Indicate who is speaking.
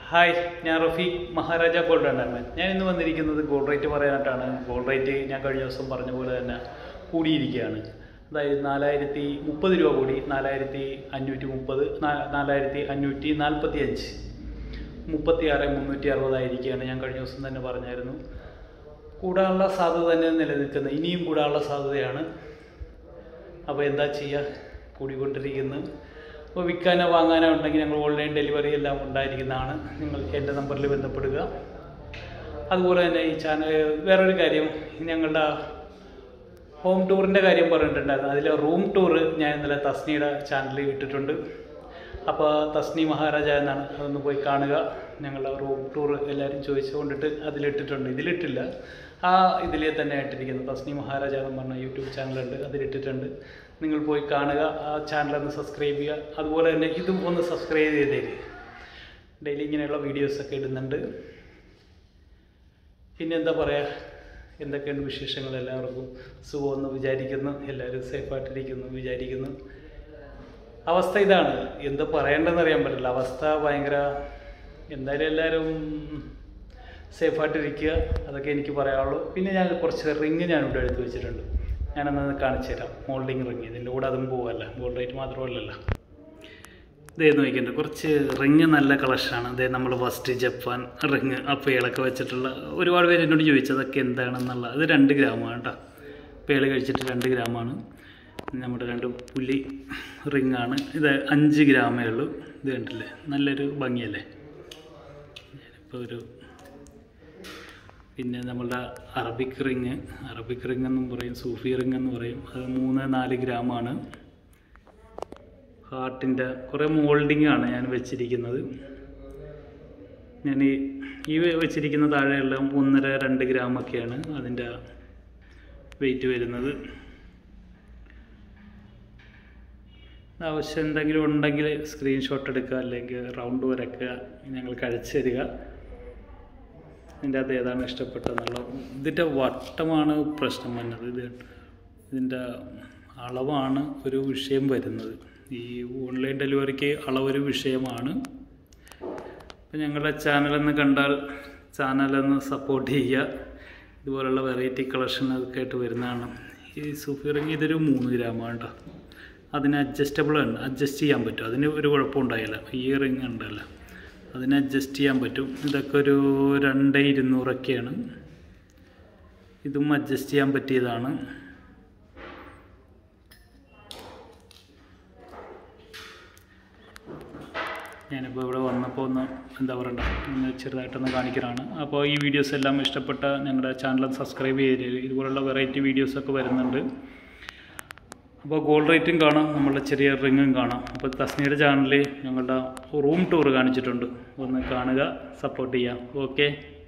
Speaker 1: hi ഞാൻ Rafeeq Maharaja gold ഉണ്ടായിരുന്നത് ഞാൻ ഇന്ന് വന്നിരിക്കുന്നത് ഗോൾഡ് റേറ്റ് പറയാനായിട്ടാണ് ഗോൾഡ് റേറ്റ് ഞാൻ കഴിഞ്ഞ ദിവസം പറഞ്ഞ പോലെ തന്നെ കൂടിയിരിക്കുകയാണ് അതായത് നാലായിരത്തി മുപ്പത് രൂപ കൂടി നാലായിരത്തി അഞ്ഞൂറ്റി മുപ്പത് നാലായിരത്തി അഞ്ഞൂറ്റി നാൽപ്പത്തി അഞ്ച് മുപ്പത്തി ആറ് മുന്നൂറ്റി അറുപതായിരിക്കുകയാണ് ഞാൻ കഴിഞ്ഞ ദിവസം തന്നെ പറഞ്ഞായിരുന്നു കൂടാനുള്ള സാധ്യത തന്നെ നിലനിൽക്കുന്നത് ഇനിയും കൂടാനുള്ള സാധ്യതയാണ് അപ്പോൾ എന്താ ചെയ്യുക കൂടിക്കൊണ്ടിരിക്കുന്നു അപ്പോൾ വിൽക്കാനോ വാങ്ങാനോ ഉണ്ടെങ്കിൽ ഞങ്ങൾ ഓൺലൈൻ ഡെലിവറി എല്ലാം ഉണ്ടായിരിക്കുന്നതാണ് നിങ്ങൾ എൻ്റെ നമ്പറിൽ ബന്ധപ്പെടുക അതുപോലെ തന്നെ ഈ ചാനൽ വേറൊരു കാര്യം ഞങ്ങളുടെ ഹോം ടൂറിൻ്റെ കാര്യം പറഞ്ഞിട്ടുണ്ടായിരുന്നു അതിൽ റൂം ടൂർ ഞാൻ ഇന്നലെ തസ്നിയുടെ ചാനലിൽ ഇട്ടിട്ടുണ്ട് അപ്പോൾ തസ്നി മഹാരാജ എന്നാണ് അതൊന്ന് പോയി കാണുക ഞങ്ങളുടെ റൂം ടൂർ എല്ലാവരും ചോദിച്ചുകൊണ്ടിട്ട് അതിലിട്ടിട്ടുണ്ട് ഇതിലിട്ടില്ല ആ ഇതിലെ തന്നെ ഇട്ടിരിക്കുന്നത് തസ്നി മഹാരാജ എന്ന് പറഞ്ഞ യൂട്യൂബ് ചാനലുണ്ട് അതിലിട്ടിട്ടുണ്ട് നിങ്ങൾ പോയി കാണുക ആ ചാനൽ ഒന്ന് സബ്സ്ക്രൈബ് ചെയ്യുക അതുപോലെ തന്നെ ഇതും ഒന്ന് സബ്സ്ക്രൈബ് ചെയ്തേര് ഡെയിലി ഇങ്ങനെയുള്ള വീഡിയോസൊക്കെ ഇടുന്നുണ്ട് പിന്നെ എന്താ പറയുക എന്തൊക്കെയുണ്ട് വിശേഷങ്ങൾ എല്ലാവർക്കും സുഖമെന്ന് വിചാരിക്കുന്നു എല്ലാവരും സേഫായിട്ടിരിക്കുന്നു വിചാരിക്കുന്നു അവസ്ഥ ഇതാണ് എന്താ പറയേണ്ടതെന്ന് അറിയാൻ പറ്റില്ല അവസ്ഥ ഭയങ്കര എന്തായാലും എല്ലാവരും സേഫായിട്ടിരിക്കുക അതൊക്കെ എനിക്ക് പറയാനുള്ളൂ പിന്നെ ഞാൻ കുറച്ച് റിങ് ഞാനിവിടെ എടുത്ത് വെച്ചിട്ടുണ്ട് ഞാനൊന്ന് കാണിച്ചു തരാം മോൾഡിങ് റിങ് ഇതിൻ്റെ കൂടെ അതും പോവല്ല ഗോൾഡ് റേറ്റ് മാത്രമല്ലല്ലോ ഇതേ നോക്കിയിട്ടുണ്ട് കുറച്ച് റിങ് നല്ല കളക്ഷനാണ് ഇതേ നമ്മൾ ഫസ്റ്റ് ജപ്പാൻ റിങ് അപ്പേളൊക്കെ വെച്ചിട്ടുള്ള ഒരുപാട് പേര് എന്നോട് ചോദിച്ചു അതൊക്കെ എന്താണെന്നുള്ള ഇത് രണ്ട് ഗ്രാമാണ് കേട്ടോ പേള് കഴിച്ചിട്ട് രണ്ട് ഗ്രാമാണ് നമ്മുടെ രണ്ട് പുലി റിങ്ങാണ് ഇത് അഞ്ച് ഗ്രാമേ ഉള്ളൂ ഇത് കണ്ടില്ലേ നല്ലൊരു ഭംഗിയല്ലേ ഇപ്പോൾ ഒരു പിന്നെ നമ്മളുടെ അറബിക് റിങ് അറബിക് റിങ് എന്നും പറയും സൂഫി റിങ് എന്ന് പറയും അത് മൂന്ന് നാല് ഗ്രാമാണ് ഹാർട്ടിൻ്റെ കുറേ മോൾഡിംഗ് ആണ് ഞാൻ വെച്ചിരിക്കുന്നത് ഞാൻ ഈ ഈ വെച്ചിരിക്കുന്ന താഴെയെല്ലാം ഒന്നര രണ്ട് ഗ്രാമൊക്കെയാണ് അതിൻ്റെ വെയിറ്റ് വരുന്നത് ആവശ്യം എന്തെങ്കിലും ഉണ്ടെങ്കിൽ സ്ക്രീൻഷോട്ട് എടുക്കുക അല്ലെങ്കിൽ റൗണ്ട് വരക്കുക ഞങ്ങൾക്ക് അയച്ചു തരിക ഇതിൻ്റെ അകത്ത് ഏതാണ് ഇഷ്ടപ്പെട്ടതെന്നുള്ള ഇതിൻ്റെ വട്ടമാണ് പ്രശ്നം വന്നത് ഇത് ഇതിൻ്റെ അളവാണ് ഒരു വിഷയം വരുന്നത് ഈ ഓൺലൈൻ ഡെലിവറിക്ക് അളവൊരു വിഷയമാണ് അപ്പം ഞങ്ങളുടെ ചാനലൊന്ന് കണ്ടാൽ ചാനലൊന്ന് സപ്പോർട്ട് ചെയ്യുക ഇതുപോലുള്ള വെറൈറ്റി കളക്ഷൻ ഒക്കെ ആയിട്ട് വരുന്നതാണ് ഈ സൂഫി റിങ് ഇതൊരു മൂന്ന് ഗ്രാമാണ് കേട്ടോ അതിന് അഡ്ജസ്റ്റബിൾ ഉണ്ട് അഡ്ജസ്റ്റ് ചെയ്യാൻ പറ്റും അതിന് ഒരു കുഴപ്പമുണ്ടായില്ല ഈ റിങ് ഉണ്ടല്ലോ അതിന് അഡ്ജസ്റ്റ് ചെയ്യാൻ പറ്റും ഇതൊക്കെ ഒരു രണ്ട് ഇരുന്നൂറൊക്കെയാണ് ഇതും അഡ്ജസ്റ്റ് ചെയ്യാൻ പറ്റിയതാണ് ഞാനിപ്പോൾ ഇവിടെ വന്നപ്പോൾ ഒന്ന് എന്താ പറയണ്ട ഒന്ന് ചെറുതായിട്ടൊന്ന് കാണിക്കലാണ് അപ്പോൾ ഈ വീഡിയോസ് എല്ലാം ഇഷ്ടപ്പെട്ട ഞങ്ങളുടെ ചാനൽ സബ്സ്ക്രൈബ് ചെയ്ത് ഇതുപോലുള്ള വെറൈറ്റി വീഡിയോസൊക്കെ വരുന്നുണ്ട് അപ്പോൾ ഗോൾഡ് റേറ്റും കാണാം നമ്മളുടെ ചെറിയ റിങ്ങും കാണാം അപ്പോൾ തസ്നിയുടെ ചാനലിൽ ഞങ്ങളുടെ റൂം ടൂർ കാണിച്ചിട്ടുണ്ട് ഒന്ന് കാണുക സപ്പോർട്ട് ചെയ്യുക ഓക്കെ